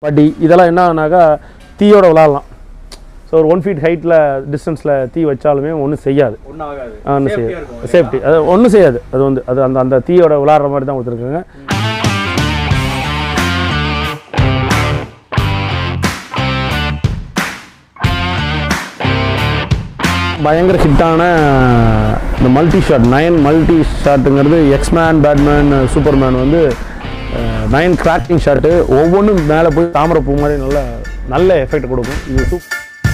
பட்டி இதெல்லாம் என்ன ஆகுனாக்கா தீயோட விளாட்லாம் ஸோ ஒரு ஒன் ஃபீட் ஹைட்டில் டிஸ்டன்ஸில் தீ வச்சாலுமே ஒன்றும் செய்யாது ஒன்றும் ஆகாது ஒன்றும் Safety-ஆ செய்யாது இருக்கும். சேஃப்டி அது ஒன்றும் செய்யாது அது வந்து அது அந்த அந்த தீயோட விளாட்ற மாதிரி தான் கொடுத்துருக்காங்க பயங்கர ஹிட்டான இந்த மல்டி ஷாட் நயன் மல்டி ஷாட்டுங்கிறது எக்ஸ்மேன் பேட்மேன் சூப்பர்மேன் வந்து நயன் கிராக்கிங் ஷாட்டு ஒவ்வொன்றும் மேலே போய் தாமரை பூ மாதிரி நல்ல நல்ல எஃபெக்ட் கொடுக்கும் இது சூப்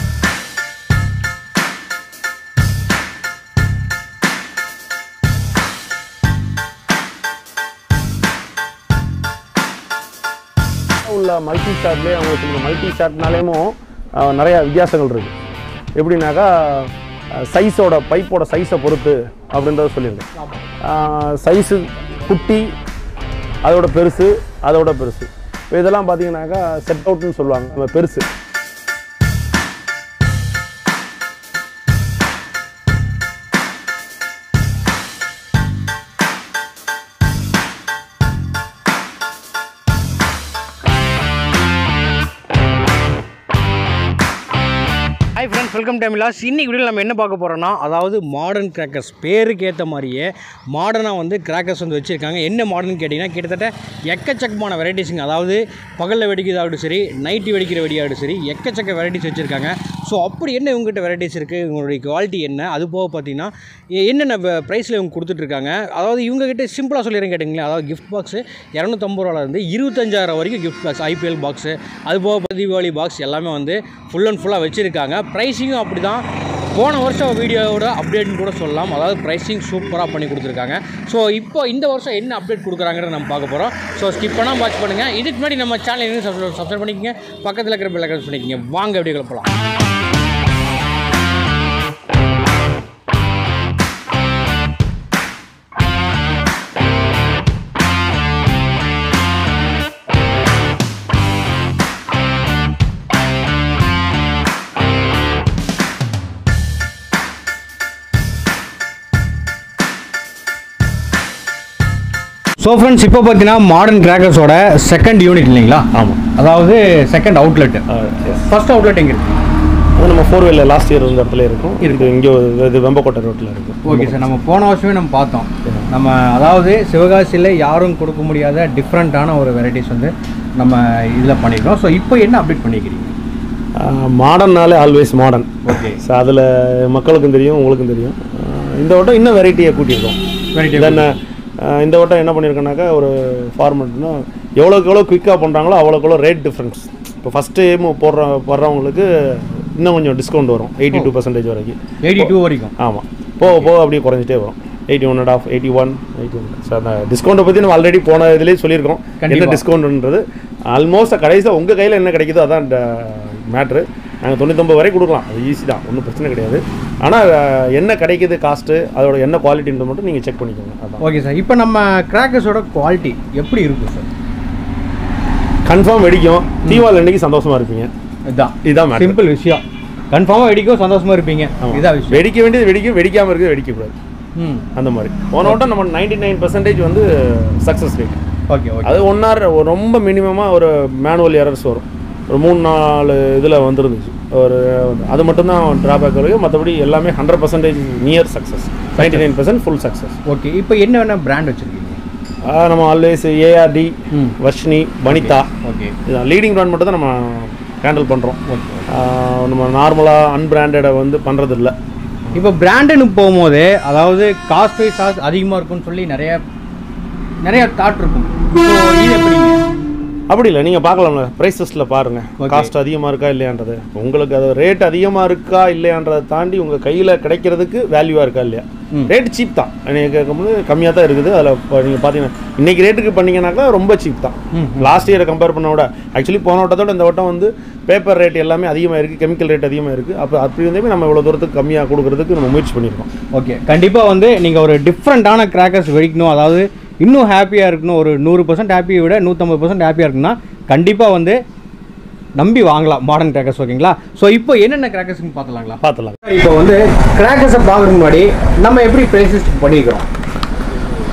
உள்ள மல்டி ஷாட்லேயே அவங்களுக்கு இந்த மல்டி ஷாட்னாலேயும் நிறைய வித்தியாசங்கள் இருக்குது எப்படின்னாக்கா சைஸோட பைப்போட சைஸை பொறுத்து அப்படின்றத சொல்லியிருக்கேன் சைஸு குட்டி அதோட பெருசு அதோட பெருசு இப்போ இதெல்லாம் பார்த்தீங்கன்னாக்கா செட் அவுட்னு சொல்லுவாங்க நம்ம பெருசு hi friends welcome time loss இன்னைக்கு வீடியோவில் நம்ம என்ன பார்க்க போகிறோம்னா அதாவது மாடர்ன் கிராக்கர்ஸ் பேருக்கு ஏற்ற மாதிரியே மாடர்னாக வந்து கிராக்கர்ஸ் வந்து வச்சுருக்காங்க என்ன மாடர்ன் கேட்டிங்கன்னா கிட்டத்தட்ட எக்கச்சக்கமான வெரைட்டிஸுங்க அதாவது பகலில் வெடிக்கிறதாகட்டும் சரி நைட்டு வெடிக்கிற வெடியாகட்டும் சரி எக்கச்சக்க வெரைட்டிஸ் வச்சுருக்காங்க ஸோ அப்படி என்ன இவங்ககிட்ட வெரைட்டிஸ் இருக்குது இவங்களுடைய குவாலிட்டி என்ன அது போக பார்த்தீங்கன்னா எ- என்னென்ன ப்ரைஸில் இவங்க கொடுத்துட்ருக்காங்க அதாவது இவங்ககிட்ட சிம்பிளாக சொல்லிடுறேன் கேட்டிங்களா அதாவது கிஃப்ட் பாக்ஸு இரநூத்தம்பது ரூபாலேருந்து இருபத்தஞ்சாயிரம் வரைக்கும் கிஃப்ட் பாக்ஸ் ஐபிஎல் பாக்ஸு அது போக தீபாவளி பாக்ஸ் எல்லாமே வந்து ஃபுல் அண்ட் ஃபுல்லாக வச்சுருக்காங்க ப்ரைஸிங்கும் அப்படி தான் போன வருஷம் வீடியோவோட அப்டேட்னு கூட சொல்லலாம் அதாவது ப்ரைஸிங் சூப்பராக பண்ணி கொடுத்துருக்காங்க ஸோ இப்போ இந்த வருஷம் என்ன அப்டேட் கொடுக்குறாங்கிறத நம்ம பார்க்க போகிறோம் ஸோ ஸ்கிப் பண்ணால் வாட்ச் பண்ணுங்கள் இதுக்கு முன்னாடி நம்ம சேனல் என்ன சப்ஸ்கிரைப் பண்ணிக்கங்க பக்கத்தில் இருக்கிற பெல் ஐக்கன் பண்ணிக்கங்க வாங்க வீடியோ போகலாம் ஸோ ஃப்ரெண்ட்ஸ் இப்போ பார்த்தீங்கன்னா மாடர்ன் கிராக்கர்ஸோட செகண்ட் யூனிட் இல்லைங்களா ஆமாம் அதாவது செகண்ட் அவுட்லெட் ஃபர்ஸ்ட் அவுட்லெட் எங்கே இருக்குது அது நம்ம ஃபோர் வீலர் லாஸ்ட் இயர் இருந்த இடத்துல இருக்கும் இது இங்கே இது வெம்பக்கோட்டை ரோட்டில் இருக்கும் ஓகே சார் நம்ம போன வருஷமே நம்ம பார்த்தோம் நம்ம அதாவது சிவகாசியில் யாரும் கொடுக்க முடியாத டிஃப்ரெண்ட்டான ஒரு வெரைட்டிஸ் வந்து நம்ம இதில் பண்ணியிருக்கோம் ஸோ இப்போ என்ன அப்டேட் பண்ணிக்கிறீங்க மாடர்னாலே ஆல்வேஸ் மாடர்ன் ஓகே ஸோ அதில் மக்களுக்கும் தெரியும் உங்களுக்கும் தெரியும் ஆஹ் இந்த வட்டம் இன்னும் வெரைட்டியை கூட்டியிருக்கோம் வெரைட்டி தென் இந்த வட்டம் என்ன பண்ணியிருக்கோன்னாக்கா ஒரு ஃபார்மெட்னா எவ்வளோக்கு எவ்வளோ குயிக்காக பண்ணுறாங்களோ அவ்வளோக்கு எவ்வளோ ரேட் டிஃப்ரென்ஸ் இப்போ ஃபஸ்ட் டைம் போடுற போடுறவங்களுக்கு இன்னும் கொஞ்சம் டிஸ்கவுண்ட் வரும் எயிட்டி டூ பர்சன்டேஜ் வரைக்கும் எயிட்டி டூ வரைக்கும் ஆமாம் போக போக அப்படியே குறைஞ்சிட்டே வரும் eighty one and half eighty one eighty one so அந்த டிஸ்கவுண்ட்டை பற்றி நம்ம ஆல்ரெடி போன இதுலேயே சொல்லியிருக்கோம் என்ன கண்டிப்பா. டிஸ்கவுண்ட்ன்றது ஆல்மோஸ்ட் கடைசியாக உங்கள் கையில் என்ன கிடைக்குதோ அதான் மேட்ரு நாங்கள் தொண்ணூத்தொம்பது வரை கொடுக்கலாம் அது ஈஸி தான் ஒன்றும் பிரச்சனை கிடையாது ஆனால் என்ன கிடைக்குது காஸ்ட்டு அதோட என்ன குவாலிட்டின்றது மட்டும் நீங்கள் செக் பண்ணிக்கோங்க அதான் ஓகே சார் இப்போ நம்ம கிராக்கர்ஸோட குவாலிட்டி எப்படி இருக்கும் சார் கன்ஃபார்ம் வெடிக்கும் தீபாவளி அன்னைக்கு சந்தோஷமா இருப்பீங்க இதுதான் இதுதான் மேட்ரு சிம்பிள் விஷயம் கன்ஃபார்மாக வெடிக்கும் சந்தோஷமா இருப்பீங்க இதான் விஷயம் வெடிக்க வேண்டியது வெடிக்கும் வெடிக்காமல் இருக்குது வெடிக்கக்கூடாது ம் அந்த மாதிரி போன வட்டம் நம்ம நைன்டி நைன் பர்சன்டேஜ் வந்து சக்ஸஸ் ரேட் ஓகே ஓகே அது ஒன் ஹவர் ரொம்ப மினிமமாக ஒரு மேனுவல் எரர்ஸ் வரும் ஒரு மூணு நாலு இதில் வந்துருந்துச்சு ஒரு அது மட்டும்தான் ட்ராபேக் வரைக்கும் மற்றபடி எல்லாமே hundred percentage near success ninety nine percent full success okay இப்போ என்ன வேணா பிராண்ட் வச்சுருக்கீங்க நம்ம ஆல்வேஸ் ஏஆர்டி ம் வர்ஷினி வனிதா ஓகே இதுதான் லீடிங் பிராண்ட் மட்டும் தான் நம்ம ஹேண்டில் பண்ணுறோம் ஓகே நம்ம நார்மலாக அன்பிராண்டடை வந்து பண்ணுறது இல்லை இப்போ பிராண்டுன்னு போகும்போது அதாவது காஸ்ட் வைஸ் அதிகமாக இருக்கும்னு சொல்லி நிறைய நிறைய தாட் இருக்கும் ஸோ இது எப்படிங்க அப்படி இல்லை நீங்கள் பார்க்கலாம்ல ப்ரைஸ் லிஸ்ட்டில் பாருங்கள் Okay. காஸ்ட் அதிகமாக இருக்கா இல்லையான்றது உங்களுக்கு அது ரேட் அதிகமாக இருக்கா இல்லையான்றதை தாண்டி உங்கள் கையில் கிடைக்கிறதுக்கு வேல்யூவாக இருக்கா இல்லையா ம். ரேட் சீப் தான் நீங்கள் கேட்கும்போது கம்மியாக தான் இருக்குது அதில் இப்போ நீங்கள் பார்த்தீங்கன்னா இன்றைக்கி ரேட்டுக்கு பண்ணீங்கன்னாக்கா ரொம்ப சீப் தான் ம் லாஸ்ட் இயரை கம்பேர் பண்ண விட ஆக்சுவலி போன வட்டத்தோட இந்த வட்டம் வந்து பேப்பர் ரேட் எல்லாமே அதிகமாக இருக்குது கெமிக்கல் ரேட் அதிகமாக இருக்குது அப்போ அப்படி இருந்தே நம்ம இவ்வளோ தூரத்துக்கு கம்மியாக கொடுக்கறதுக்கு நம்ம முயற்சி பண்ணியிருக்கோம் ஓகே கண்டிப்பாக வந்து நீங்கள் ஒரு டிஃப்ரெண்ட்டான கிராக்கர்ஸ் வெடிக்கணும் அதாவது இன்னும் ஹாப்பியாக இருக்கணும் ஒரு நூறு பர்சன்ட் ஹாப்பியை விட நூற்றம்பது பர்சன்ட் ஹாப்பியாக இருக்குன்னா கண்டிப்பாக வந்து நம்பி வாங்கலாம் மாடர்ன் கிராக்கர்ஸ் ஓகேங்களா ஸோ இப்போ என்னென்ன கிராக்கர்ஸ்னு பார்த்துலாங்களா பார்த்துலாம் இப்போ வந்து கிராக்கர்ஸை பார்க்குறதுக்கு முன்னாடி நம்ம எப்படி ப்ரைஸ் லிஸ்ட் பண்ணிக்கிறோம்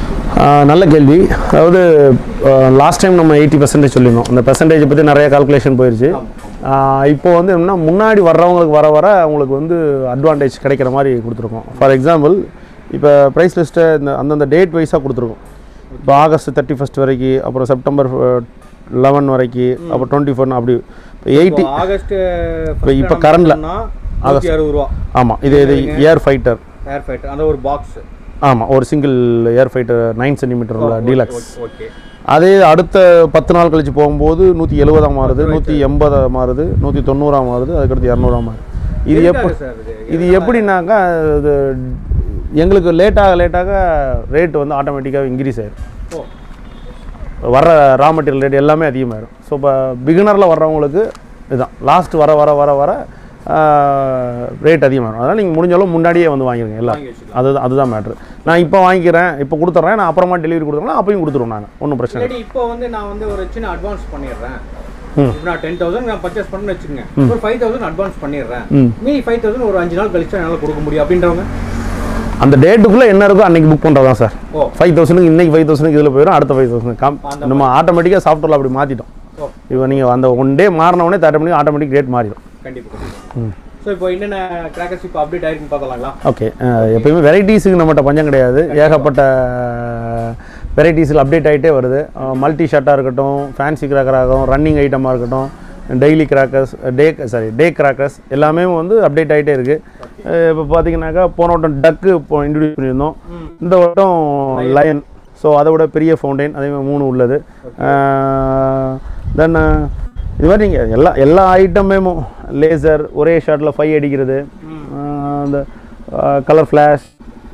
ஆஹ் நல்ல கேள்வி அதாவது லாஸ்ட் டைம் நம்ம எயிட்டி பர்சன்டேஜ் சொல்லியிருந்தோம் அந்த பெர்சன்டேஜை பற்றி நிறைய கால்குலேஷன் போயிடுச்சு ஆஹ் இப்போ வந்து என்னன்னா முன்னாடி வர்றவங்களுக்கு வர வர அவங்களுக்கு வந்து அட்வான்டேஜ் கிடைக்கிற மாதிரி கொடுத்துருக்கோம் ஃபார் எக்ஸாம்பிள் இப்போ ப்ரைஸ் லிஸ்ட்டை இந்த அந்தந்த டேட் வைஸாக கொடுத்துருக்கோம் இப்போ ஆகஸ்ட் தேர்ட்டி ஃபஸ்ட் வரைக்கும் அப்புறம் செப்டம்பர் லெவன் வரைக்கும் அப்புறம் டுவெண்ட்டி ஃபோர் அப்படி எயிட்டி ஆகஸ்ட் இப்ப- இப்ப currentல. ஆகஸ்ட் அறுபது ரூபா ஆமாம் இது இது ஏர் ஃபைட்டர் ஏர் ஃபைட்டர் அந்த ஒரு பாக்ஸ் ஆமாம் ஒரு single air fighter nine centimetre உள்ள டீலக்ஸ் ஓகே அதே அடுத்த பத்து நாள் கழிச்சு போகும்போது நூற்றி எழுபதாம் மாறுது நூற்றி எண்பதா மாறுது நூற்றி தொண்ணூறாம் மாறுது அதுக்கடுத்து இரநூறாம் மாறுது இது எப்போ சார் இது இது எப்படின்னாக்கா இது எங்களுக்கு லேட்டாக லேட்டாக ரேட் வந்து ஆட்டோமேட்டிக்காக இன்க்ரீஸ் ஆயிடும் ஓ வர்ற ரா மெட்டீரியல் ரேட் எல்லாமே அதிகமாயிடும் ஸோ இப்போ பிகினரில் வர்றவங்களுக்கு இதுதான் லாஸ்ட் வர வர வர வர ரேட் அதிகமாகும் அதனால் நீங்கள் முடிஞ்சாலும் முன்னாடியே வந்து வாங்கிருங்க எல்லாம் வாங்கி வச்சுக்கலாம். அதுதான் அதுதான் மேட்ரு நான் இப்போ வாங்கிக்கிறேன் இப்போ கொடுத்துட்றேன் நான் அப்புறமா டெலிவரி கொடுத்துருங்களா அப்பயும் கொடுத்துருவோம் நாங்கள் ஒன்றும் பிரச்சனை இல்லை இல்லாட்டி இப்போ வந்து நான் வந்து ஒரு சின்ன அட்வான்ஸ் பண்ணிடுறேன் ம். இப்போ நான் டென் தௌசண்ட் நான் பர்ச்சேஸ் பண்ணேன்னு வச்சுக்கோங்க ஒரு ஃபைவ் தௌசண்ட் அட்வான்ஸ் பண்ணிடுறேன் ம் மீதி ஃபைவ் தௌசண்ட் ஒரு அஞ்சு நாள் கழிச்சு என்னால் கொடுக்க முடியும் அப்படின்றவங்க அந்த டேட்டுக்குள்ளே என்ன இருக்கோ அன்றைக்கி புக் பண்ணுறது தான் சார் ஓ ஃபைவ் தௌசண்ட்க்கு இன்றைக்கி ஃபைவ் தௌசண்ட்க்கு இதில் போயிடும் அடுத்த ஃபைவ் தௌசண்ட் கம் அந்த நம்ம ஆட்டோமேட்டிக்காக சாஃப்ட்வேரில் அப்படி மாற்றிட்டோம் ஓ இப்போ நீங்கள் அந்த ஒன் டே மாறின உடனே தேர்ட்டி மணிக்கு ஆட்டோமேட்டிக் ரேட் மாறிடும் கண்டிப்பாக கண்டிப்பாக ஸோ இப்போ என்னென்ன கிராக்கர்ஸ் இப்போ அப்டேட் ஆயிருக்குன்னு பார்த்தலாங்களா ஓகே எப்பயுமே வெரைட்டிஸுக்கு நம்மகிட்ட பஞ்சம் கிடையாது ஏகப்பட்ட வெரைட்டிஸில் அப்டேட் ஆகிட்டே வருது மல்டி ஷர்ட்டாக இருக்கட்டும் ஃபேன்சி கிராக்கராகவும் ரன்னிங் ஐட்டமாக இருக்கட்டும் daily crackers day sorry day crackers எல்லாமே வந்து அப்டேட் ஆகிட்டே இருக்குது இப்போ பார்த்தீங்கன்னாக்கா போன வட்டம் டக்கு இப்போ இன்ட்ரடியூஸ் பண்ணியிருந்தோம் இந்த வட்டம் லயன் ஸோ அதை விட பெரிய ஃபவுண்டைன் அதே மாதிரி மூணு உள்ளது தென் இது மாதிரி நீங்கள் எல்லா எல்லா ஐட்டமேமும் லேசர் ஒரே ஷாட்டில் ஃபை அடிக்கிறது ஆஹ் அந்த கலர் ஃப்ளாஷ்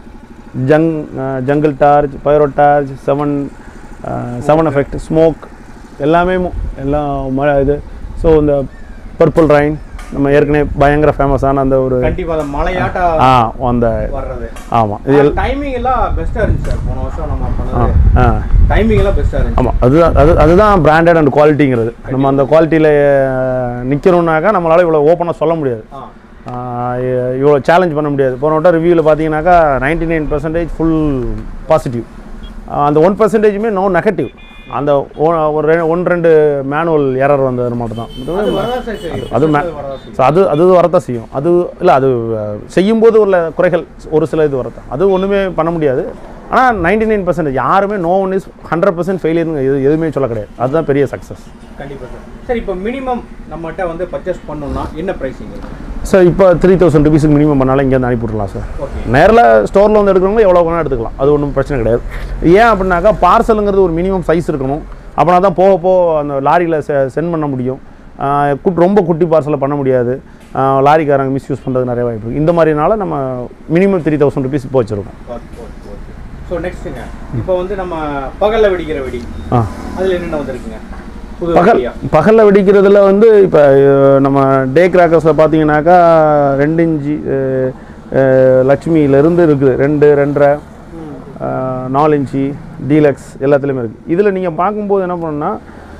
ஜங் jungle torch pyro torch seven seven effect smoke எல்லாமே மு- எல்லாம் மழை இது ஸோ இந்த பர்பிள் ரைன் நம்ம ஏற்கனவே பயங்கர ஃபேமஸான அந்த ஒரு கண்டிப்பாக அந்த மலையாட்டா ஆ அந்த வர்றது ஆமாம் இது எல் டைமிங் எல்லாம் பெஸ்ட்டாக இருந்துச்சு சார் போன வருஷம் நம்ம ஆ பண்ணது ஆ டைமிங் எல்லாம் பெஸ்ட்டாக இருந்துச்சு ஆமாம் அதுதான் அது அதுதான் பிராண்டட் அண்ட் குவாலிட்டிங்கிறது நம்ம அந்த குவாலிட்டியில் நிற்கிறோம்னாக்கா நம்மளால் இவ்வளோ ஓப்பனாக சொல்ல முடியாது ஆ ஆஹ் இ- இவ்வளோ சேலஞ்ச் பண்ண முடியாது போன வட்டம் ரிவ்யூவில் பார்த்தீங்கன்னாக்கா ninety nine percentage full positive அந்த ஒன் பர்சன்டேஜுமே நோ நெகட்டிவ் அந்த ஒ- ஒரு ரெ- ஒன்று ரெண்டு மேனுவல் எரர் வந்தது மட்டும் தான் அது வரதா சார் சரி அது மே வரதா சரி ஸோ அது அது வரத்தான் செய்யும் அது இல்லை அது அஹ், செய்யும்போது உள்ள குறைகள் ஒரு சில இது வரத்தான் அது ஒன்றுமே பண்ண முடியாது ஆனால் நைன்டி நைன் பர்சன்டேஜ் யாருமே no one is hundred percent ஃபெயிலியருங்க எது எதுவுமே சொல்ல கிடையாது அதுதான் பெரிய சக்ஸஸ் கண்டிப்பாக சார் சார் இப்போ மினிமம் நம்மகிட்ட வந்து பர்ச்சேஸ் பண்ணோம்னா என்ன ப்ரைஸிங் சார் இப்போ த்ரீ தௌசண்ட் ருபீஸுக்கு மினிமம் பண்ணாலும் இங்கேருந்து அனுப்பிவிட்றலாம் சார் ஓகே நேரில் ஸ்டோரில் வந்து எடுக்கிறவங்க எவ்வளோ வேணால் எடுத்துக்கலாம் அது ஒன்றும் பிரச்சனை கிடையாது ஏன் அப்படின்னாக்கா பார்சலுங்கிறது ஒரு மினிமம் சைஸ் இருக்கணும் அப்படின்னா தான் போக போக அந்த லாரியில் சென்ட் பண்ண முடியும் ஆஹ் குட் ரொம்ப குட்டி பார்சலை பண்ண முடியாது ஆஹ் லாரிக்காரங்க மிஸ்யூஸ் பண்ணுறது நிறைய வாய்ப்பு இருக்குது இந்த மாதிரினால நம்ம மினிமம் த்ரீ தௌசண்ட் ருபீஸ் இப்போ வச்சுருக்கோம் ஓகே ஓகே ஓகே ஸோ நெக்ஸ்ட்டுங்க இப்போ வந்து நம்ம பகலில் வெடிக்கிற வெடி ஆ அதில் என்னென்ன வந்திருக்குங்க புது பகல் வெடியா பகலில் வெடிக்கிறதுல வந்து இப்போ நம்ம டே கிராக்கர்ஸில் பார்த்தீங்கன்னாக்கா ரெண்டு இன்ச்சு அஹ், அஹ், லட்சுமியிலேருந்து இருக்குது ரெண்டு ரெண்டரை அஹ், நாலு இன்ச்சு டீலக்ஸ் எல்லாத்துலேயுமே இருக்குது இதில் நீங்கள் பார்க்கும்போது என்ன பண்ணணும்னா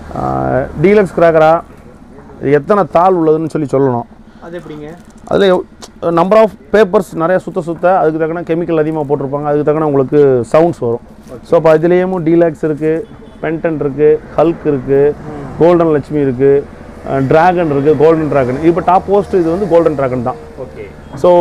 டீலக்ஸ் கிராக்கரா எத்தனை தாள் உள்ளதுன்னு சொல்லி சொல்லணும் அது எப்படிங்க அதில் நம்பர் ஆஃப் பேப்பர்ஸ் நிறைய சுத்த சுத்த அதுக்கு தக்கன கெமிக்கல் அதிகமாக போட்டிருப்பாங்க அதுக்கு தக்கன உங்களுக்கு சவுண்ட்ஸ் வரும் ஸோ அப்போ இதுலேயும் டீலாக்ஸ் இருக்குது பென்டன் இருக்குது ஹல்க் இருக்குது கோல்டன் லட்சுமி இருக்குது டிராகன் இருக்குது கோல்டன் டிராகன் இப்போ டாப் போஸ்ட் இது வந்து கோல்டன் டிராகன் தான் ஓகே ஸோ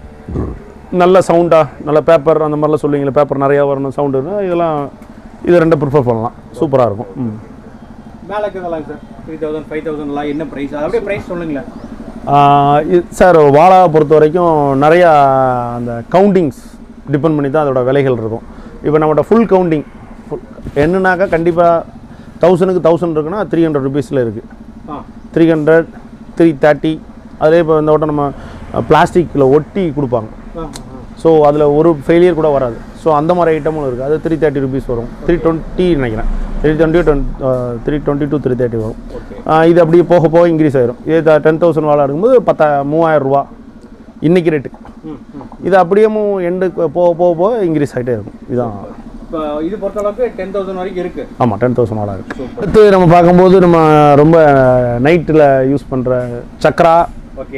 நல்ல சவுண்டாக நல்ல பேப்பர் அந்த மாதிரிலாம் சொல்லுவீங்களே பேப்பர் நிறையா வரணும் சவுண்டு இதெல்லாம் இது ரெண்டும் ப்ரிஃபர் பண்ணலாம் சூப்பராக இருக்கும் ம் மேலே இருக்கிறதெல்லாம் சார் த்ரீ தௌசண்ட் ஃபைவ் தௌசண்ட்லாம் என்ன ப்ரைஸ் அது அப்படியே ப்ரைஸ் சொல்லுங்களேன் ஆஹ் இது- சார் வாழா பொறுத்த வரைக்கும் நிறையா அந்த கவுண்டிங்ஸ் டிபெண்ட் பண்ணி தான் அதோட விலைகள் இருக்கும் இப்போ நம்மகிட்ட ஃபுல் கவுண்டிங் என்னன்னாக்கா கண்டிப்பாக தௌசண்ட்க்கு தௌசண்ட் இருக்குன்னா த்ரீ ஹண்ட்ரட் ருபீஸில் இருக்குது ஆ த்ரீ ஹண்ட்ரட் த்ரீ தேர்ட்டி அதே இப்போ இந்த வட்டம் நம்ம பிளாஸ்டிக்கில் ஒட்டி கொடுப்பாங்க ஆ ஆ ஸோ அதில் ஒரு ஃபெயிலியர் கூட வராது ஸோ அந்த மாதிரி ஐட்டமும் இருக்குது அது த்ரீ தேர்ட்டி ருபீஸ் வரும் த்ரீ டுவெண்ட்டி நினைக்கிறேன் three twenty three twenty two three thirty வரும் ஓகே ஆஹ் இது அப்படியே போக போக இன்க்ரீஸ் ஆயிரும் இது டென் தௌசண்ட் வாழை இருக்கும்போது பத்தா மூவாயிரம் ரூபா இன்னைக்கு ரேட்டு ம் ம் இது அப்படியே எண்டு போக போக போக இன்க்ரீஸ் ஆகிட்டே இருக்கும் இதுதான் இப்போ இது பொறுத்த அளவுக்கு டென் தௌசண்ட் வரைக்கும் இருக்குது ஆமாம் டென் தௌசண்ட் வாழை இருக்குது சூப்பர் அடுத்து நம்ம பார்க்கும்போது நம்ம ரொம்ப நைட்டில் யூஸ் பண்ணுற சக்ரா ஓகே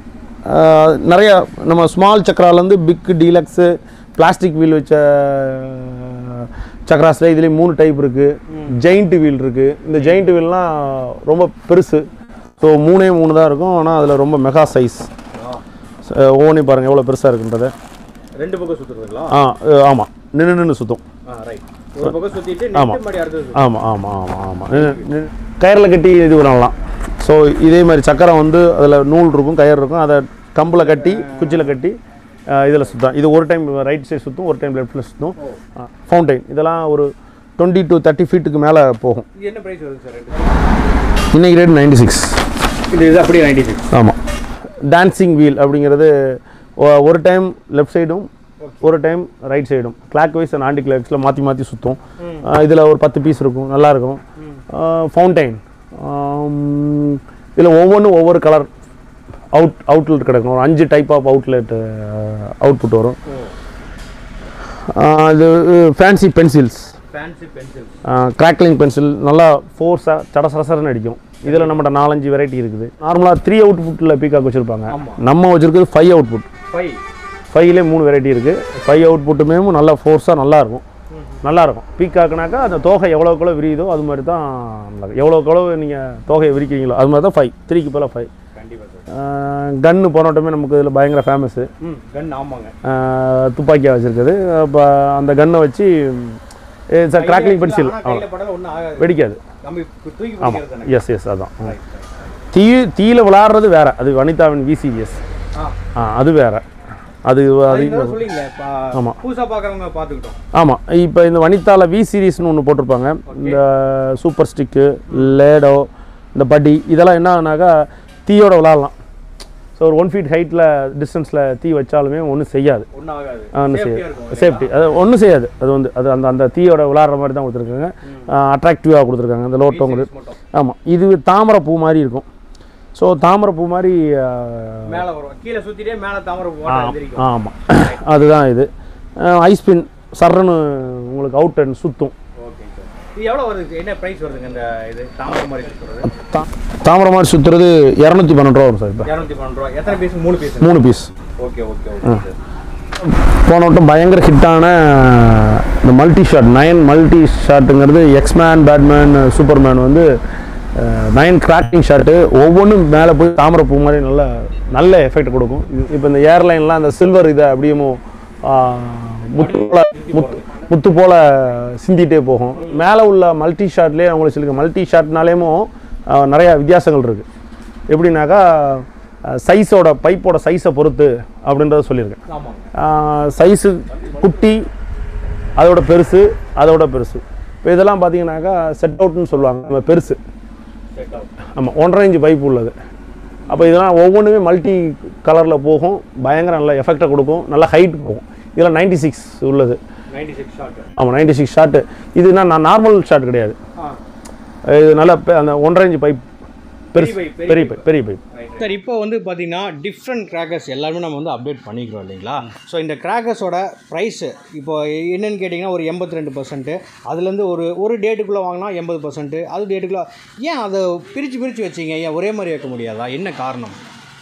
ஆஹ் நிறைய நம்ம ஸ்மால் சக்கராலேருந்து பிக் டீலக்ஸு பிளாஸ்டிக் வீல் வச்ச சக்ராஸில் இதுலேயே மூணு டைப் இருக்குது ஜெயிண்ட் வீல் இருக்குது இந்த ஜெயிண்ட் வீல்லாம் ரொம்ப பெருசு ஸோ மூணே மூணு தான் இருக்கும் ஆனால் அதில் ரொம்ப மெகா சைஸ் ஒவ்வொன்றையும் பாருங்கள் எவ்வளோ பெருசாக இருக்குன்றதை ரெண்டு பக்கம் சுற்றுறதுங்களா ஆ ஆமாம் நின்று நின்று சுற்றும் ஆ ரைட் ஒரு பக்கம் சுற்றிட்டு ஆமா. மாதிரி அடுத்தது ஆமாம் ஆமாம் ஆமாம் ஆமாம் கயிறில் கட்டி இது பண்ணலாம் ஸோ இதே மாதிரி சக்கரம் வந்து அதில் நூல் இருக்கும் கயிறு இருக்கும் அதை கம்பில் கட்டி குச்சியில் கட்டி இதில் சுத்தம் இது ஒரு டைம் ரைட் சைடு சுற்றும் ஒரு டைம் லெஃப்ட்டில் சுற்றும் ஃபவுண்டைன் இதெல்லாம் ஒரு டுவெண்ட்டி டு தேர்ட்டி ஃபீட்டுக்கு மேலே போகும் இது என்ன ப்ரைஸ் வருது சார் ரெண்டு இன்னைக்கு ரேட் நைன்டி சிக்ஸ் இது இது அப்படியே நைன்டி சிக்ஸ் ஆமாம் டான்சிங் வீல் அப்படிங்கிறது ஒ- ஒரு டைம் லெஃப்ட் சைடும் ஒரு டைம் ரைட் சைடும் கிளாக் வைஸ் அண்ட் ஆண்டி கிளாக்ஸில் மாற்றி மாற்றி சுற்றும் இதில் ஒரு பத்து பீஸ் இருக்கும் நல்லாயிருக்கும் ஃபவுண்டைன் இதில் ஒவ்வொன்றும் ஒவ்வொரு கலர் அவுட் அவுட்லெட் கிடக்கும் ஒரு அஞ்சு டைப் ஆஃப் அவுட்லெட் அவுட்புட் வரும் ஆஹ் இது fancy pencils fancy pencil crackling pencil நல்லா ஃபோர்ஸாக சட சரசரன்னு அடிக்கும் இதில் நம்மகிட்ட நாலஞ்சு வெரைட்டி இருக்குது நார்மலாக த்ரீ அவுட் புட்டில் பீக்காக் வச்சுருப்பாங்க ஆமா. நம்ம வச்சுருக்கிறது ஃபைவ் அவுட் புட் ஃபைவ் ஃபைவ்லே மூணு வெரைட்டி இருக்குது ஃபைவ் அவுட் புட்டுமே நல்லா ஃபோர்ஸாக நல்லா இருக்கும் நல்லா இருக்கும் பீக்காக்குனாக்கா அந்த தோகை எவ்வளோக்கு எவ்வளோ விரியுதோ அது மாதிரி தான் நல்லா இருக்கும் எவ்வளோக்கு எவ்வளோ நீங்கள் தோகையை விரிக்கிறீங்களோ அது மாதிரி தான் ஃபைவ் த்ரீக்கு போல் ஃபைவ் கண்டிப்பாக சார் கன்று போனோட்டமே நமக்கு இதில் பயங்கர ஃபேமஸு ம் கன் ஆமாங்க துப்பாக்கியாக வச்சுருக்குது அப்போ அந்த கன்னை வச்சு சார் கிராக்லிங் பென்சில் ஆனா கையில படம் ஒன்றும் ஆகாது வெடிக்காது நம்ம தூக்கி ஆமாம் பிடிக்கிறது தானே எஸ் எஸ் அதான் தீ தீயில விளாடுறது வேற அது வனிதாவின் விசிஎஸ் ஆ ஆ அது வேற அது அது அது சொல்லிங்களே ஆமா. புதுசாக பார்க்குறவங்க பார்த்துக்கிட்டோம் ஆமாம் இப்போ இந்த வனிதாவில் வி சீரிஸ்னு ஒன்று போட்டிருப்பாங்க இந்த சூப்பர் ஸ்டிக்கு லேடோ இந்த படி இதெல்லாம் என்ன ஆகுனாக்கா தீயோட விளாட்லாம் ஸோ ஒரு ஒன் ஃபீட் ஹைட்டில் டிஸ்டன்ஸில் தீ வச்சாலுமே ஒன்றும் செய்யாது ஒன்றும் ஆகாது ஒன்றும் Safety-ஆ செய்யாது இருக்கும் சேஃப்டி அது ஒன்றும் செய்யாது அது வந்து அது அந்த அந்த தீயோட விளாட்ற மாதிரி தான் கொடுத்துருக்காங்க அட்ராக்டிவாக கொடுத்துருக்காங்க அந்த லோட்டோங்கிறது மட்டும் ஆமாம் இது தாமரை பூ மாதிரி இருக்கும் ஸோ தாமரை பூ மாதிரி ஆ, மேலே வரும் கீழே சுற்றிட்டே மேலே தாமரை ஓட்ட எந்திரிக்கும் ஆமாம் அதுதான் இது ஐஸ்பின் சர்றன்னு உங்களுக்கு அவுட் அண்ட் சுற்றும் ஓகே சார் இது எவ்வளோ வருது என்ன ப்ரைஸ் வருதுங்க இந்த இது தாமரை மாதிரி சுற்றுறது தா தாமரை மாதிரி சுற்றுறது இரநூத்தி பன்னெண்டு ரூபா வரும் சார் இப்போ இரநூத்தி பன்னெண்டு ரூபா எத்தனை பீஸ் மூணு பீஸ் மூணு piece okay okay okay sir போன வட்டம் பயங்கர ஹிட்டான இந்த மல்டி ஷாட் நயன் மல்டி ஷாட்டுங்கிறது எக்ஸ்மேன் பேட்மேன் சூப்பர்மேன் வந்து நயன் கிராக்கிங் ஷாட்டு ஒவ்வொன்றும் மேலே போய் தாமரை பூ மாதிரி நல்ல நல்ல எஃபெக்ட் கொடுக்கும் இப்போ இந்த ஏர்லைன்லாம் அந்த சில்வர் இதை அப்படியே முத்து போல முத்து முத்து போல சிந்திட்டே போகும் மேலே உள்ள மல்டி ஷாட்லேயே உங்களுக்கு சொல்லுங்க மல்டி ஷாட்னாலேயும் நிறையா வித்தியாசங்கள் இருக்குது எப்படின்னாக்கா சைஸோட பைப்போட சைஸை பொறுத்து அப்படின்றத சொல்லியிருக்கேன் ஆமாங்க சைஸு குட்டி அதோட பெருசு அதோட பெருசு இப்போ இதெல்லாம் பார்த்தீங்கன்னாக்கா செட் அவுட்னு சொல்லுவாங்க நம்ம பெருசு செட் ஆகும் ஆமாம் ஒன்றரை இன்ச்சு பைப் உள்ளது அப்போ இதெல்லாம் ஒவ்வொன்றுமே மல்டி கலரில் போகும் பயங்கர நல்ல எஃபெக்டை கொடுக்கும் நல்ல ஹைட் போகும் இதெல்லாம் நைன்டி சிக்ஸ் உள்ளது நைன்டி சிக்ஸ் ஷார்ட் ஆமாம் நைன்டி சிக்ஸ் ஷாட்டு இதுனா நான் நார்மல் ஷாட் கிடையாது ஆ இது நல்ல பெ- அந்த ஒன்றரை இன்ச்சு பைப் பெருசு pipe, பெரிய பெரிய பைப் பெரிய பைப் சார் இப்போ வந்து பார்த்தீங்கன்னா டிஃப்ரெண்ட் கிராக்கர்ஸ் எல்லாருமே நம்ம வந்து அப்டேட் பண்ணிக்கிறோம் இல்லைங்களா ஸோ இந்த கிராக்கர்ஸோட ப்ரைஸு இப்போ என்னன்னு கேட்டிங்கன்னா ஒரு எண்பத்தி ரெண்டு பர்சன்ட்டு அதுலேருந்து ஒரு ஒரு டேட்டுக்குள்ளே வாங்கினா எண்பது பர்சன்ட்டு அது டேட்டுக்குள்ளே ஏன் அதை பிரித்து பிரித்து வச்சிங்க ஏன் ஒரே மாதிரி வைக்க முடியாதா என்ன காரணம்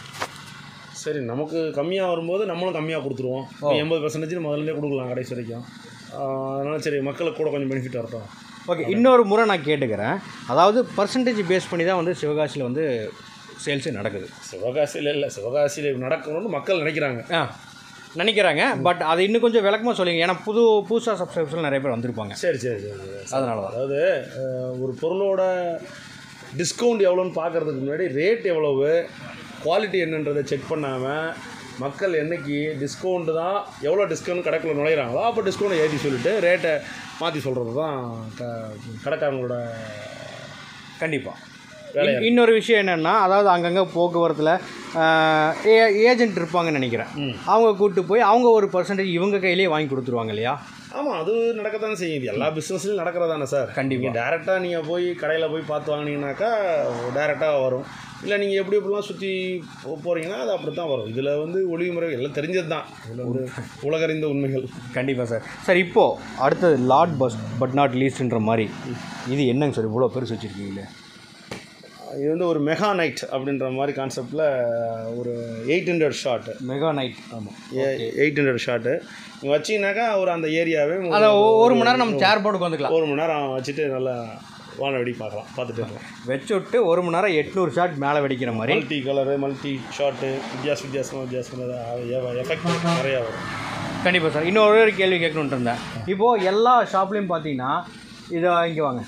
சரி நமக்கு கம்மியாக வரும்போது நம்மளும் கம்மியாக கொடுத்துருவோம் எண்பது பர்சன்டேஜ் முதல்ல கொடுக்கலாம் கடைசி வரைக்கும் அதனால் சரி மக்களுக்கு கூட கொஞ்சம் பெனிஃபிட் வரட்டும் ஓகே இன்னொரு முறை நான் கேட்டுக்கிறேன் அதாவது பர்சன்டேஜ் பேஸ் பண்ணி தான் வந்து சிவகாசியில் வந்து சேல்ஸே நடக்குது சிவகாசியில் இல்லை சிவகாசியில் நடக்கணும்னு மக்கள் நினைக்கிறாங்க ஆ நினைக்கிறாங்க பட் அதை இன்னும் கொஞ்சம் விளக்கமாக சொல்லுங்க ஏன்னா புது புதுசாக சப்ஸ்கிரைபர்ஸ் நிறைய பேர் வந்திருப்பாங்க சரி சரி சரி சரி அதனால தான் அதாவது அஹ், ஒரு பொருளோட டிஸ்கவுண்ட் எவ்வளோன்னு பார்க்கறதுக்கு முன்னாடி ரேட் எவ்வளவு குவாலிட்டி என்னன்றதை செக் பண்ணாமல் மக்கள் என்னைக்கு டிஸ்கவுண்ட் தான் எவ்வளோ டிஸ்கவுண்ட் கடைக்குள்ள நுழையிறாங்களோ அப்போ டிஸ்கவுண்ட் ஏற்றி சொல்லிட்டு ரேட்டை மாற்றி சொல்கிறது தான் க கடைக்காரங்களோட கண்டிப்பாக இன்னொரு விஷயம் என்னென்னா அதாவது அங்கங்கே போக்குவரத்தில் ஏஜென்ட் இருப்பாங்கன்னு நினைக்கிறேன் அவங்க கூப்பிட்டு போய் அவங்க ஒரு பர்சன்டேஜ் இவங்க கையிலேயே வாங்கி கொடுத்துருவாங்க இல்லையா ஆமாம் அது நடக்கத்தானே செய்யும் இது எல்லா பிஸ்னஸ்லையும் நடக்கிறதானே சார் கண்டிப்பா. நீங்கள் டேரெக்டாக நீங்கள் போய் கடையில் போய் பார்த்து வாங்கினீங்கனாக்கா டேரெக்டாக வரும் இல்லை நீங்கள் எப்படி எப்படிலாம் சுற்றி போகிறீங்கன்னா அது அப்படி தான் வரும் இதில் வந்து ஒளிமுறை எல்லாம் தெரிஞ்சது தான் இதில் வந்து உலகறிந்த உண்மைகள் கண்டிப்பாக சார் சார் இப்போது அடுத்தது லார்ட் பஸ் பட் நாட் லீஸ்ட்ன்ற மாதிரி இது என்னங்க சார் இவ்வளோ பெருசு வச்சுருக்கீங்களே இது வந்து ஒரு மெகா நைட் அப்படின்ற மாதிரி கான்செப்டில் ஒரு eight hundred shot mega night ஆமாம் எயிட் ஹண்ட்ரட் ஷாட்டு நீங்கள் வச்சிங்கனாக்கா ஒரு அந்த ஏரியாவே உங்களுக்கு அதை ஒ- ஒரு மணி நேரம் நம்ம சேர் போட்டு உட்காந்துக்கலாம் ஒரு மணி நேரம் வச்சுட்டு நல்லா வான வெடி பார்க்கலாம் பார்த்துட்டு இருக்கலாம் வச்சு விட்டு ஒரு மணி நேரம் எட்நூறு ஷாட் மேலே வெடிக்கிற மாதிரி மல்டி கலரு மல்டி ஷாட்டு வித்தியாச வித்தியாசமாக வித்தியாசமாக எஃபெக்ட் நிறையா வரும் கண்டிப்பாக சார் இன்னொரு ஒரு கேள்வி கேட்கணுன்ட்டு இருந்தேன் இப்போது எல்லா ஷாப்லேயும் பார்த்தீங்கன்னா இதை இங்கே வாங்க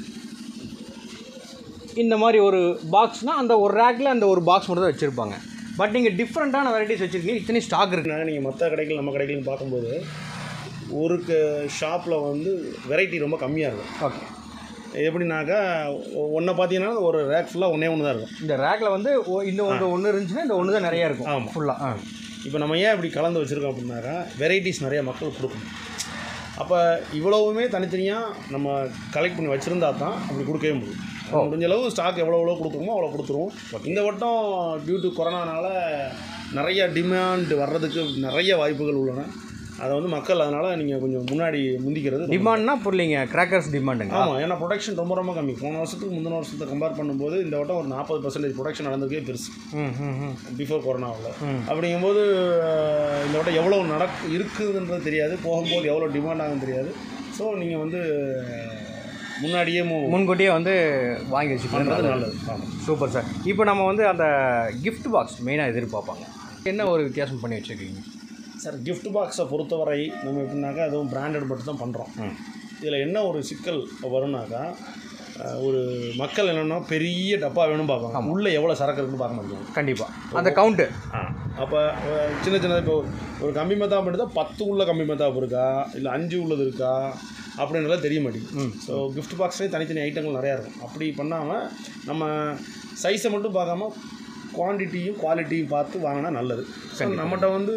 இந்த மாதிரி ஒரு பாக்ஸ்னால் அந்த ஒரு ரேக்கில் அந்த ஒரு பாக்ஸ் மட்டும் தான் வச்சுருப்பாங்க பட் நீங்கள் டிஃப்ரெண்ட்டான வெரைட்டிஸ் வச்சுருக்கீங்க இத்தனை ஸ்டாக் இருக்குது நீங்கள் மற்ற கடைகள் நம்ம கடைகளையும் பார்க்கும்போது ஒரு ஷாப்பில் வந்து வெரைட்டி ரொம்ப கம்மியாக இருக்கும் ஓகே எப்படின்னாக்கா ஒன்றை பார்த்தீங்கன்னா ஒரு ரேக் ஃபுல்லாக ஒன்றே ஒன்று தான் இருக்கும் இந்த ரேக்கில் வந்து ஒ- இந்த ஒன்று ஒன்று இருந்துச்சுன்னா இந்த ஒன்று தான் நிறையா இருக்கும் ஆமாம். ஃபுல்லாக ஆ இப்போ நம்ம ஏன் இப்படி கலந்து வச்சுருக்கோம் அப்படின்னாக்கா வெரைட்டிஸ் நிறைய மக்கள் கொடுக்கணும் அப்போ இவ்வளவுமே தனித்தனியாக நம்ம கலெக்ட் பண்ணி வச்சுருந்தா தான் அப்படி கொடுக்கவே முடியும் முடிஞ்ச அளவு ஸ்டாக் எவ்வளோ எவ்வளோ கொடுக்குறோமோ அவ்வளோ கொடுத்துருவோம் இந்த வட்டம் டியூ டு கொரோனானால நிறைய டிமாண்ட் வர்றதுக்கு நிறைய வாய்ப்புகள் உள்ளன அதை வந்து மக்கள் அதனால் நீங்கள் கொஞ்சம் முன்னாடி முந்திக்கிறது ரொம்ப டிமாண்ட்னா புரியலைங்க கிராக்கர்ஸ் டிமாண்டுங்க ஆமாம் ஏன்னா ப்ரொடக்ஷன் ரொம்ப ரொம்ப கம்மி போன வருஷத்துக்கு முந்தின வருஷத்தை கம்பேர் பண்ணும்போது இந்த வட்டம் ஒரு நாற்பது பர்சன்டேஜ் ப்ரொடக்ஷன் நடந்திருக்கே பெருசு ம் ம் ம் பிஃபோர் கொரோனாவில் அப்படிங்கும்போது அஹ், இந்த வட்டம் எவ்வளோ நடக்கு இருக்குதுன்றது தெரியாது போகும்போது எவ்வளோ டிமாண்ட் ஆகும் தெரியாது ஸோ நீங்கள் வந்து முன்னாடியே மூ முன்கூட்டியே வந்து வாங்கி வச்சுக்கிறது பண்ணுறது நல்லது ஆமாம் சூப்பர் சார் இப்போ நம்ம வந்து அந்த gift பாக்ஸ் மெயினாக எதிர்பார்ப்பாங்க என்ன ஒரு வித்தியாசம் பண்ணி வச்சுருக்கீங்க சார் gift பாக்ஸை பொறுத்தவரை நம்ம எப்படின்னாக்கா அதுவும் பிராண்டட் மட்டும் தான் பண்ணுறோம் இதில் என்ன ஒரு சிக்கல் வரும்னாக்கா அஹ், ஒரு மக்கள் என்னென்னா பெரிய டப்பா வேணும் பார்ப்பாங்க உள்ளே எவ்வளோ சரக்கு இருக்குன்னு பார்க்க மாட்டேங்குது கண்டிப்பாக அந்த கவுண்ட்டு ஆ அப்போ சின்ன சின்ன இப்போ ஒரு கம்பி மத்தாப்பு எடுத்தால் பத்து உள்ள கம்பி மத்தாப்பு இருக்கா இல்லை அஞ்சு உள்ளது இருக்கா அப்படின்றத தெரிய மாட்டேங்குது ஸோ gift பாக்ஸ்லேயே தனித்தனி ஐட்டங்கள் நிறையா இருக்கும் அப்படி பண்ணாமல் நம்ம சைஸை மட்டும் பார்க்காம குவான்டிட்டியும் குவாலிட்டியும் பார்த்து வாங்கினா நல்லது ஸோ நம்மகிட்ட வந்து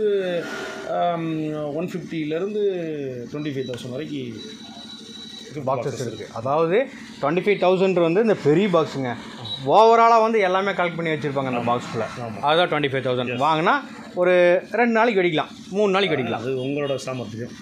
ஒன் ஃபிஃப்டிலேருந்து டுவெண்ட்டி ஃபைவ் தௌசண்ட் வரைக்கும் பாக்ஸஸ் இருக்குது அதாவது டுவெண்ட்டி ஃபைவ் தௌசண்ட் வந்து இந்த பெரிய பாக்ஸுங்க ஓவராலாக வந்து எல்லாமே கலெக்ட் பண்ணி வச்சுருப்பாங்க அந்த பாக்ஸ்குள்ளே அதுதான் டுவெண்ட்டி ஃபைவ் தௌசண்ட் வாங்கினா ஒரு ரெண்டு நாளைக்கு வெடிக்கலாம் மூணு நாளைக்கு வெடிக்கலாம் அது உங்களோட சாமர்த்தியம்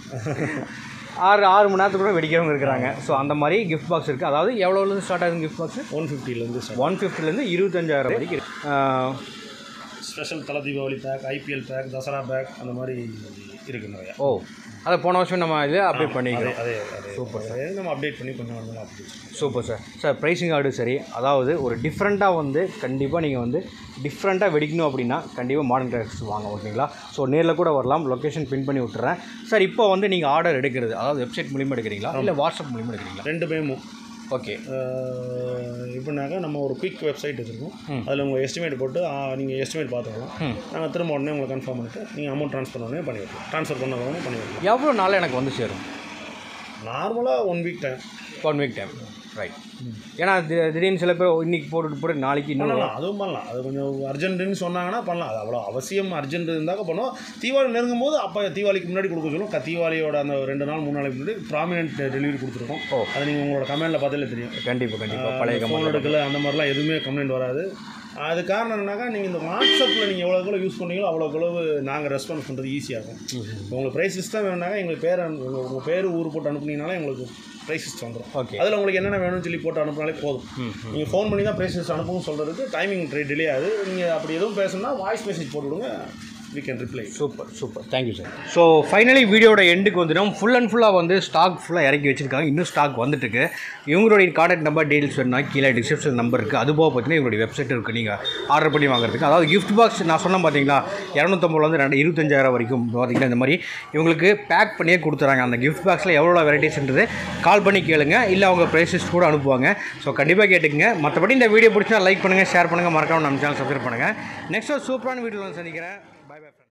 ஆறு ஆறு மணி நேரத்துக்கு கூட வெடிக்கிறவங்க இருக்கிறாங்க ஸோ அந்த மாதிரி கிஃப்ட் பாக்ஸ் இருக்குது அதாவது எவ்வளோலேருந்து ஸ்டார்ட் ஆகுது கிஃப்ட் பாக்ஸ் ஒன் ஃபிஃப்டிலேருந்து ஒன் ஃபிஃப்டிலேருந்து இருபத்தஞ்சாயிரம் வரைக்கும் இருக்கு. ஆஹ், ஸ்பெஷல் தலை Deepavali pack IPL pack Dasara pack அந்த மாதிரி இருக்குது நிறையா ஓ அதை போன வருஷம் நம்ம இதில் அப்டேட் பண்ணிக்கிறோம் அதே அதே சூப்பர் நம்ம அப்டேட் பண்ணி கொஞ்சம் கொஞ்சமாக update super sir sir pricing ஆர்டு சரி அதாவது ஒரு டிஃப்ரெண்ட்டாக வந்து கண்டிப்பாக நீங்கள் வந்து டிஃப்ரெண்ட்டாக வெடிக்கணும் அப்படின்னா கண்டிப்பாக மாடர்ன் கிராஃப்ட்ஸ் வாங்க ஓகேங்களா ஸோ நேரில் கூட வரலாம் லொக்கேஷன் பின் பண்ணி விட்டுறேன் சார் இப்போ வந்து நீங்கள் ஆர்டர் எடுக்கிறது அதாவது வெப்சைட் மூலியமாக எடுக்கிறீங்களா இல்லை வாட்ஸ்அப் மூலியமாக எடுக்கிறீங்களா ரெண்டுமே ஓகே எப்படின்னாக்கா நம்ம ஒரு குயிக் வெப்சைட் வச்சுருக்கோம் அதில் உங்கள் எஸ்டிமேட் போட்டு நீங்கள் எஸ்டிமேட் பார்த்துக்கலாம் நாங்கள் திரும்ப உடனே உங்களை கன்ஃபார்ம் பண்ணிட்டு நீங்கள் அமௌண்ட் ட்ரான்ஸ்ஃபர் உடனே பண்ணி வைக்கலாம் ட்ரான்ஸ்ஃபர் பண்ண உடனே பண்ணி வைக்கலாம் எவ்வளோ நாள் எனக்கு வந்து சேரும் நார்மலாக one week time one week time right ஏன்னா தி- திடீர்னு சில பேர் இன்னைக்கு போட்டுட்டு போட்டு நாளைக்கு இன்னும் பண்ணலாம் அதுவும் பண்ணலாம் அது கொஞ்சம் அர்ஜென்ட்டுன்னு சொன்னாங்கன்னா பண்ணலாம் அது அவ்வளோ அவசியம் அர்ஜென்ட் இருந்தாக்க பண்ணுவோம் தீபாவளி நெருங்கும் போது அப்போ தீபாவளிக்கு முன்னாடி கொடுக்க சொல்லுவோம் க- தீபாவளியோட அந்த ரெண்டு நாள் மூணு நாளைக்கு முன்னாடி ப்ராமினென்ட் டெலிவரி கொடுத்துருக்கோம் ஓ. அது நீங்கள் உங்களோட கமெண்ட்டில் பார்த்தாலே தெரியும் கண்டிப்பாக கண்டிப்பாக பழைய ஃபோன் கம்பெனி எடுக்கல அந்த மாதிரிலாம் எதுவுமே கம்ப்ளைண்ட் வராது அது காரணம் என்னன்னாக்கா நீங்கள் இந்த வாட்ஸ்அப்பில் நீங்கள் எவ்வளோ எவ்வளோ யூஸ் பண்ணீங்களோ அவ்வளோ எவ்வளவு நாங்கள் ரெஸ்பான்ஸ் பண்ணுறது ஈஸியாக இருக்கும் இப்போ உங்களுக்கு ப்ரைஸ் சிஸ்டம் வேணுனாக்கா எங்களுக்கு பேர் அனு- உங்கள் உங்கள் பேர் ஊர் போட்டு அனுப்புனீங்கனாலே எங்களுக்கு ப்ரைஸ் லிஸ்ட் வந்துடும் ஓகே அதில் உங்களுக்கு என்னென்ன வேணும்னு சொல்லி போட்டு அனுப்புனாலே போதும் நீங்கள் ஃபோன் பண்ணி தான் ப்ரைஸ் லிஸ்ட் அனுப்புன்னு சொல்கிறதுக்கு டைமிங் டிலே ஆகுது நீங்கள் அப்படி எதுவும் பேசணும்னா வாய்ஸ் மெசேஜ் போட்டு விடுங்க we can reply super super thank you sir so finally வீடியோட எண்டுக்கு வந்துடும் ஃபுல் அண்ட் ஃபுல்லாக வந்து ஸ்டாக் ஃபுல்லாக இறக்கி வச்சிருக்காங்க இன்னும் ஸ்டாக் வந்துட்டுருக்கு இவங்களுடைய கான்டாக்ட் நம்பர் டீல்ஸ் வேணும்னா கீழே டிஸ்கிரிப்ஷன் நம்பர் இருக்குது அது போக பார்த்தீங்கன்னா இவங்களுடைய வெப்சைட் இருக்குது நீங்கள் ஆர்டர் பண்ணி வாங்குறதுக்கு அதாவது gift பாக்ஸ் நான் சொன்னேன் பார்த்தீங்களா இரநூத்தம்பதுலேருந்து ரெண்டு இருபத்தஞ்சாயிரம் வரைக்கும் பார்த்தீங்கன்னா இந்த மாதிரி இவங்களுக்கு பேக் பண்ணியே கொடுத்துறாங்க அந்த gift பாக்ஸில் எவ்வளோ வெரைட்டிஸ்ன்றது கால் பண்ணி கேளுங்க இல்லை அவங்க ப்ரைஸஸ் கூட அனுப்புவாங்க ஸோ கண்டிப்பாக கேட்டுக்குங்க மற்றபடி இந்த வீடியோ பிடிச்சா லைக் பண்ணுங்கள் ஷேர் பண்ணுங்கள் மறக்காம நம்ம சேனல் சப்ஸ்கிரைப் பண்ணுங்கள் நெக்ஸ்ட் ஒரு சூப்பரான வீடியோவில் சந்திக்கிறேன் பை பை